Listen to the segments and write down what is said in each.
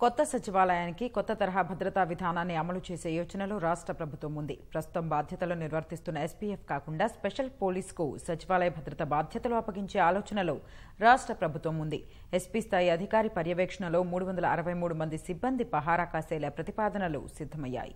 కొత్త సచివాలయానికి కొత్త తరహా భద్రతా విధానాన్ని అమలు చేసే యోచనలో రాష్ట్ర ప్రభుత్వం ఉంది ప్రస్తుతం బాధ్యతలు నిర్వర్తిస్తున్న ఎస్పీఎఫ్ కాకుండా స్పెషల్ పోలీసుకు సచివాలయ భద్రత బాధ్యతలు అప్పగించే ఆలోచనలో రాష్ట్ర ప్రభుత్వం ఉంది ఎస్పీ స్థాయి అధికారి పర్యవేక్షణలో మూడు వందల అరవై మూడు మంది సిబ్బంది పహారా కాసేలా ప్రతిపాదనలు సిద్దమయ్యాయి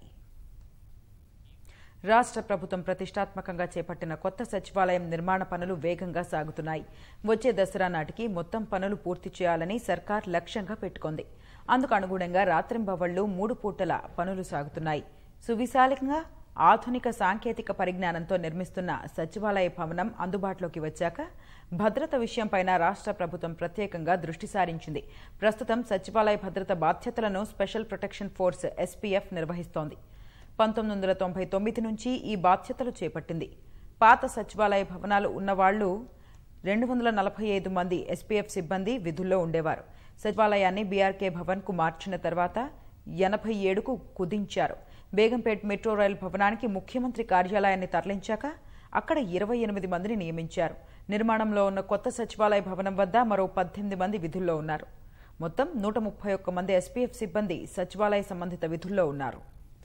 రాష్ట్ర ప్రభుత్వం ప్రతిష్టాత్మకంగా చేపట్టిన కొత్త సచివాలయం నిర్మాణ పనులు వేగంగా సాగుతున్నాయి వచ్చే దసరా నాటికి మొత్తం పనులు పూర్తి చేయాలని సర్కార్ లక్ష్యంగా పెట్టుకుంది అందుకు అనుగుణంగా రాత్రింబవళ్లు మూడు పూటల పనులు సాగుతున్నాయి సువిశాలంగా ఆధునిక సాంకేతిక పరిజ్ఞానంతో నిర్మిస్తున్న సచివాలయ భవనం అందుబాటులోకి వచ్చాక భద్రత విషయంపైన రాష్ట్ర ప్రభుత్వం ప్రత్యేకంగా దృష్టి సారించింది ప్రస్తుతం సచివాలయ భద్రత బాధ్యతలను స్పెషల్ ప్రొటెక్షన్ ఫోర్స్ ఎస్పీఎఫ్ నిర్వహిస్తోంది పంతొమ్మిది వందల తొంభై తొమ్మిది నుంచి ఈ బాధ్యతలు చేపట్టింది పాత సచివాలయ భవనాలు ఉన్నవాళ్లు రెండు వందల నలభై ఐదు మంది ఎస్పీఎఫ్ సిబ్బంది విధుల్లో ఉండేవారు సచివాలయాన్ని బీఆర్కే భవన్కు మార్చిన తర్వాత ఎనభై ఏడుకు కుదించారు బేగంపేట్ మెట్రో రైల్ భవనానికి ముఖ్యమంత్రి కార్యాలయాన్ని తరలించాక అక్కడ ఇరవై ఎనిమిది మందిని నియమించారు నిర్మాణంలో ఉన్న కొత్త సచివాలయ భవనం వద్ద మరో పద్దెనిమిది మంది విధుల్లో ఉన్నారు మొత్తం నూట ముప్పై ఒక్క మంది ఎస్పీఎఫ్ సిబ్బంది సచివాలయ సంబంధిత విధుల్లో ఉన్నారు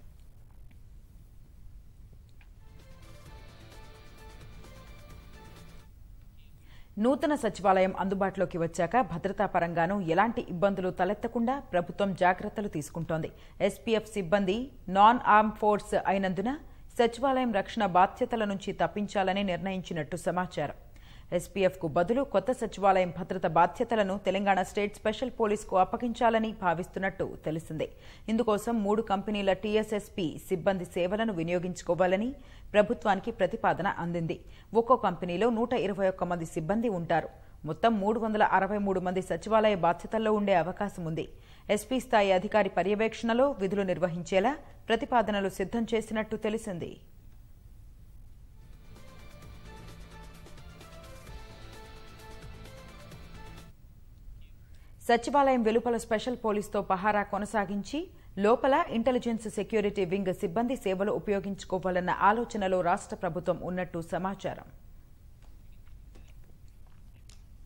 నూతన సచివాలయం అందుబాటులోకి వచ్చాక భద్రతా పరంగానూ ఎలాంటి ఇబ్బందులు తలెత్తకుండా ప్రభుత్వం జాగ్రత్తలు తీసుకుంటోంది ఎస్పీఎఫ్ సిబ్బంది నాన్ ఆర్మ్ ఫోర్స్ అయినందున సచివాలయం రక్షణ బాధ్యతల నుంచి తప్పించాలని నిర్ణయించినట్టు సమాచారం ఎస్పీఎఫ్కు బదులు కొత్త సచివాలయం భద్రత బాధ్యతలను తెలంగాణ స్టేట్ స్పెషల్ పోలీసుకు అప్పగించాలని భావిస్తున్నట్టు తెలిసిందే ఇందుకోసం మూడు కంపెనీల టీఎస్ఎస్పీ సిబ్బంది సేవలను వినియోగించుకోవాలని ప్రభుత్వానికి ప్రతిపాదన అందింది ఒక్కో కంపెనీలో నూట ఇరవై ఒక్క మంది సిబ్బంది ఉంటారు మొత్తం మూడు వందల అరవై మూడు మంది సచివాలయ బాధ్యతల్లో ఉండే అవకాశం ఉంది ఎస్పీ స్థాయి అధికారి పర్యవేక్షణలో విధులు నిర్వహించేలా ప్రతిపాదనలు సిద్ధం చేసినట్టు తెలిసింది సచివాలయం వెలుపల స్పెషల్ పోలీసుతో పహారా కొనసాగించి లోపల ఇంటెలిజెన్స్ సెక్యూరిటీ వింగ్ సిబ్బంది సేవలు ఉపయోగించుకోవాలన్న ఆలోచనలో రాష్ట్ర ప్రభుత్వం ఉన్నట్టు సమాచారం